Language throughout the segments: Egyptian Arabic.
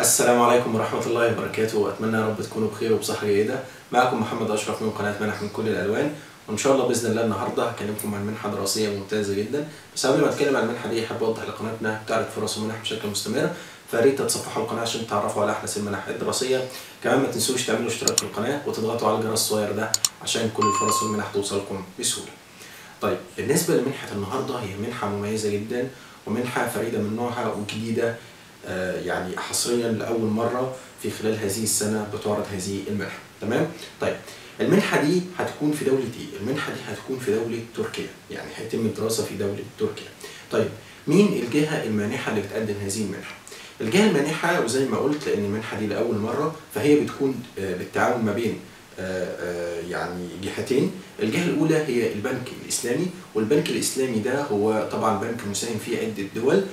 السلام عليكم ورحمة الله وبركاته وأتمنى يا رب تكونوا بخير وبصحة جيدة معكم محمد أشرف من قناة منح من كل الألوان وإن شاء الله بإذن الله النهاردة هكلمكم عن منحة دراسية ممتازة جدا بس قبل ما أتكلم عن المنحة دي أحب أوضح لقناتنا بتعرض فرص المنح بشكل مستمر فياريت تتصفحوا القناة عشان تعرفوا على أحدث المنح الدراسية كمان ما تنسوش تعملوا اشتراك في القناة وتضغطوا على الجرس الصغير ده عشان كل الفرص والمنح توصلكم بسهولة طيب بالنسبة لمنحة النهاردة هي منحة مميزة جدا ومنحة فريدة من نوعها وجديدة آه، يعني حصريا لأول مرة في خلال هذه السنة بتعرض هذه المنحة تمام؟ طيب المنحة دي هتكون في دولة ايه؟ المنحة دي هتكون في دولة تركيا يعني هيتم الدراسة في دولة تركيا طيب مين الجهة المانحة اللي بتقدم هذه المنحة؟ الجهة المانحة وزي ما قلت لأن المنحة دي لأول مرة فهي بتكون آه، بالتعاون ما بين آه، آه، يعني جهتين الجهة الأولى هي البنك الإسلامي والبنك الإسلامي ده هو طبعا بنك مساهم فيه عدة دول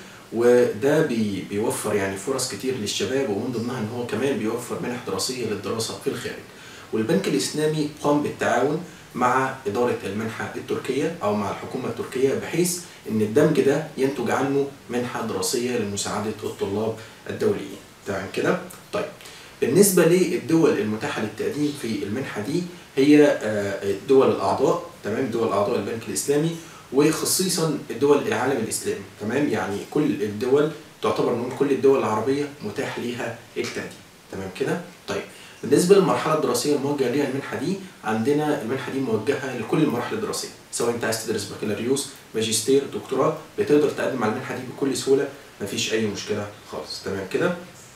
وده بي بيوفر يعني فرص كتير للشباب ومن ضمنها ان هو كمان بيوفر منح دراسيه للدراسه في الخارج. والبنك الاسلامي قام بالتعاون مع اداره المنحه التركيه او مع الحكومه التركيه بحيث ان الدمج ده ينتج عنه منحه دراسيه لمساعده الطلاب الدوليين. تمام كده؟ طيب بالنسبه للدول المتاحه للتقديم في المنحه دي هي آه، الدول الاعضاء تمام دول اعضاء البنك الاسلامي وخصيصا الدول العالم الاسلامي تمام يعني كل الدول تعتبر نقول كل الدول العربيه متاح ليها التقديم تمام كده طيب بالنسبه للمرحله الدراسيه الموجهه ليها المنحه دي عندنا المنحه دي موجهه لكل المراحل الدراسيه سواء انت عايز تدرس بكالوريوس ماجستير دكتوراه بتقدر تقدم على المنحه دي بكل سهوله مفيش اي مشكله خالص تمام كده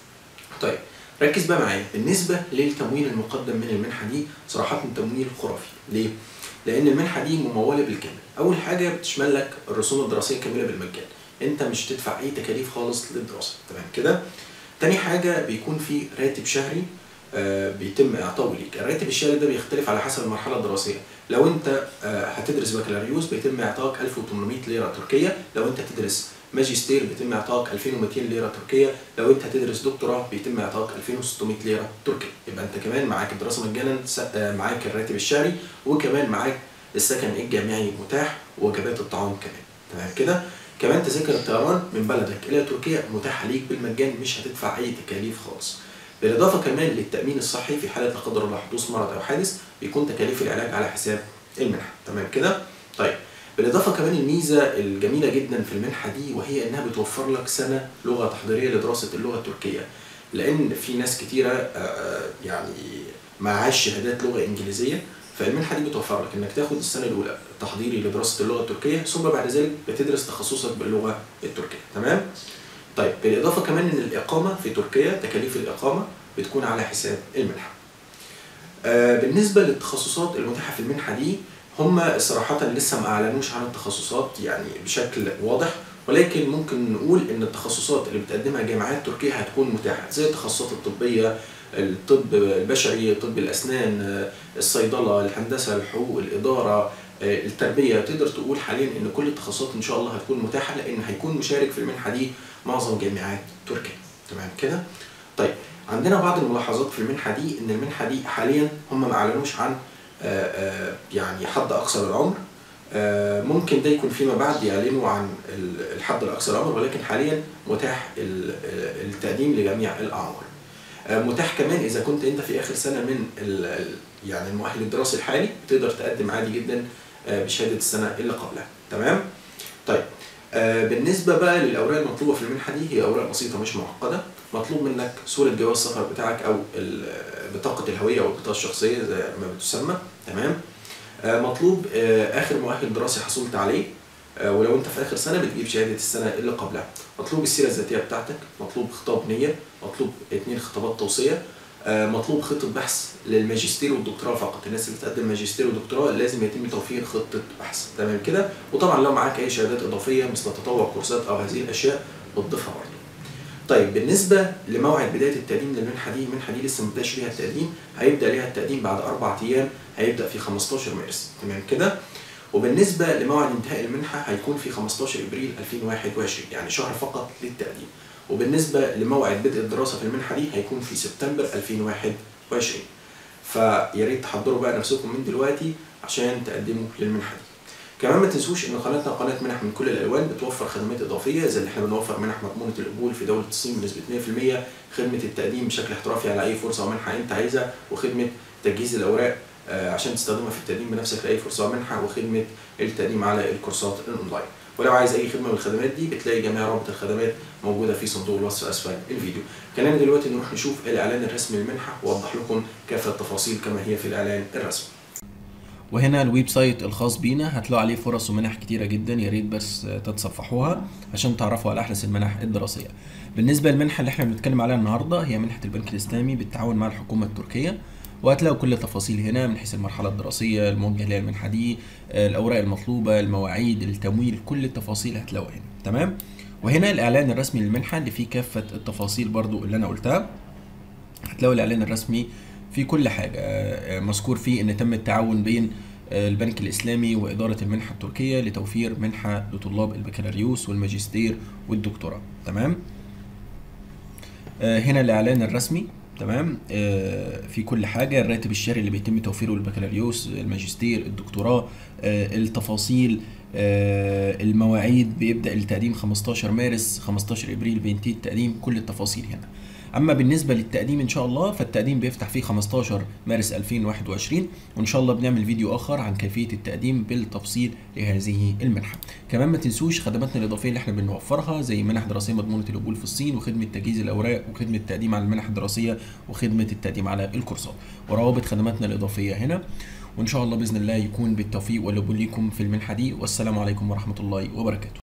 طيب ركز بقى معايا بالنسبه للتمويل المقدم من المنحه دي صراحه تمويل خرافي ليه لان المنحه دي مموله بالكامل اول حاجه بتشمل لك الرسوم الدراسيه كامله بالمجان انت مش تدفع اي تكاليف خالص للدراسه تمام كده تاني حاجه بيكون في راتب شهري آه، بيتم اعطائه ليك الراتب الشهري ده بيختلف على حسب المرحله الدراسيه لو انت آه، هتدرس بكالوريوس بيتم اعطائك 1800 ليره تركيه لو انت تدرس ماجستير بيتم اعطائك 2200 ليره تركيه لو انت هتدرس دكتوراه بيتم اعطائك 2600 ليره تركيه يبقى انت كمان معاك الدراسه مجانا س- آه، معاك الراتب الشهري وكمان معاك السكن الجامعي متاح ووجبات الطعام كمان تمام كده كمان تذاكر الطيران من بلدك الى تركيا متاحه ليك بالمجان مش هتدفع اي تكاليف خالص بالاضافه كمان للتامين الصحي في حاله لا قدر الله حدوث مرض او حادث بيكون تكاليف العلاج على حساب المنحه تمام كده طيب بالاضافه كمان الميزه الجميله جدا في المنحه دي وهي انها بتوفر لك سنه لغه تحضيريه لدراسه اللغه التركيه لان في ناس كتيره آه، آه، يعني معهاش شهادات لغه انجليزيه فالمنحه دي بتوفر لك انك تاخد السنه الاولى تحضيري لدراسه اللغه التركيه ثم بعد ذلك بتدرس تخصصك باللغه التركيه تمام طيب بالاضافه كمان ان الاقامه في تركيا تكاليف الاقامه بتكون على حساب المنحه آه، بالنسبه للتخصصات المتاحه في المنحه دي هم صراحه لسه ما اعلنوش عن التخصصات يعني بشكل واضح ولكن ممكن نقول ان التخصصات اللي بتقدمها جامعات تركيا هتكون متاحه زي التخصصات الطبيه الطب البشري طب الاسنان آه، الصيدله الهندسه الحقوق الاداره آه، التربيه تقدر تقول حاليا ان كل التخصصات ان شاء الله هتكون متاحه لان هيكون مشارك في المنحه دي معظم جامعات تركيا تمام كده طيب عندنا بعض الملاحظات في المنحه دي ان المنحه دي حاليا هم ما اعلنوش عن آه، آه، يعني حد اقصى للعمر آه، ممكن ده يكون فيما بعد يعلنوا عن ال- الحد الاقصى للعمر ولكن حاليا متاح ال- آه، التقديم لجميع الاعمار آه، متاح كمان اذا كنت انت في اخر سنه من ال- ال- يعني المؤهل الدراسي الحالي تقدر تقدم عادي جدا آه، بشهاده السنه اللي قبلها تمام طيب آه، بالنسبه بقى للاوراق المطلوبه في المنحه دي هي اوراق بسيطه مش معقده مطلوب منك صوره جواز السفر بتاعك او ال- بطاقه الهويه او البطاقه الشخصيه زي ما بتسمى تمام آه، مطلوب آه، اخر مؤهل دراسي حصلت عليه آه، ولو انت في اخر سنه بتجيب شهاده السنه اللي قبلها مطلوب السيره الذاتيه بتاعتك مطلوب خطاب نيه مطلوب اتنين خطابات توصيه آه، مطلوب خطه بحث للماجستير والدكتوراه فقط الناس اللي بتقدم ماجستير ودكتوراه لازم يتم توفير خطه بحث تمام كده وطبعا لو معاك اي شهادات اضافيه مثل تطوع كورسات او هذه الاشياء بتضيفها برضه طيب بالنسبه لموعد بدايه التقديم للمنحه دي المنحه دي لسه ما بداش ليها التقديم هيبدا ليها التقديم بعد اربع ايام هيبدا في 15 مارس تمام كده وبالنسبه لموعد انتهاء المنحه هيكون في 15 ابريل 2021 يعني شهر فقط للتقديم وبالنسبه لموعد بدء الدراسه في المنحه دي هيكون في سبتمبر 2021 فيا ريت تحضروا بقى نفسكم من دلوقتي عشان تقدموا للمنحه دي كمان ما تنسوش ان قناتنا قناه منح من كل الالوان بتوفر خدمات اضافيه زي اللي احنا بنوفر منح مضمونه القبول في دوله الصين بنسبه 100% خدمه التقديم بشكل احترافي على اي فرصه ومنحه انت عايزها وخدمه تجهيز الاوراق آه، عشان تستخدمها في التقديم بنفسك لاي فرصه ومنحه وخدمه التقديم على الكورسات الاونلاين ولو عايز اي خدمه من الخدمات دي بتلاقي جميع روابط الخدمات موجوده في صندوق الوصف اسفل الفيديو خلينا دلوقتي نروح نشوف الاعلان الرسمي للمنحه واوضح لكم كافه التفاصيل كما هي في الاعلان الرسمي وهنا الويب سايت الخاص بينا هتلاقوا عليه فرص ومنح كتيرة جدا يا ريت بس تتصفحوها عشان تعرفوا على احدث المنح الدراسية. بالنسبة للمنحة اللي احنا بنتكلم عليها النهاردة هي منحة البنك الاسلامي بالتعاون مع الحكومة التركية وهتلاقوا كل التفاصيل هنا من حيث المرحلة الدراسية الموجهة ليها المنحة دي الأوراق المطلوبة المواعيد التمويل كل التفاصيل هتلاقوها هنا تمام وهنا الإعلان الرسمي للمنحة اللي فيه كافة التفاصيل برضو اللي أنا قلتها هتلاقوا الإعلان الرسمي في كل حاجة مذكور فيه إن تم التعاون بين البنك الإسلامي وإدارة المنحة التركية لتوفير منحة لطلاب البكالوريوس والماجستير والدكتوراه تمام هنا الإعلان الرسمي تمام آه في كل حاجة الراتب الشهري اللي بيتم توفيره للبكالوريوس الماجستير الدكتوراه آه التفاصيل آه المواعيد بيبدأ التقديم 15 مارس 15 ابريل بينتهي التقديم كل التفاصيل هنا اما بالنسبه للتقديم ان شاء الله فالتقديم بيفتح في 15 مارس 2021 وان شاء الله بنعمل فيديو اخر عن كيفيه التقديم بالتفصيل لهذه المنحه كمان ما تنسوش خدماتنا الاضافيه اللي احنا بنوفرها زي منح دراسيه مضمونه القبول في الصين وخدمه تجهيز الاوراق وخدمه التقديم على المنح الدراسيه وخدمه التقديم على الكورسات وروابط خدماتنا الاضافيه هنا وان شاء الله باذن الله يكون بالتوفيق والقبول ليكم في المنحه دي والسلام عليكم ورحمه الله وبركاته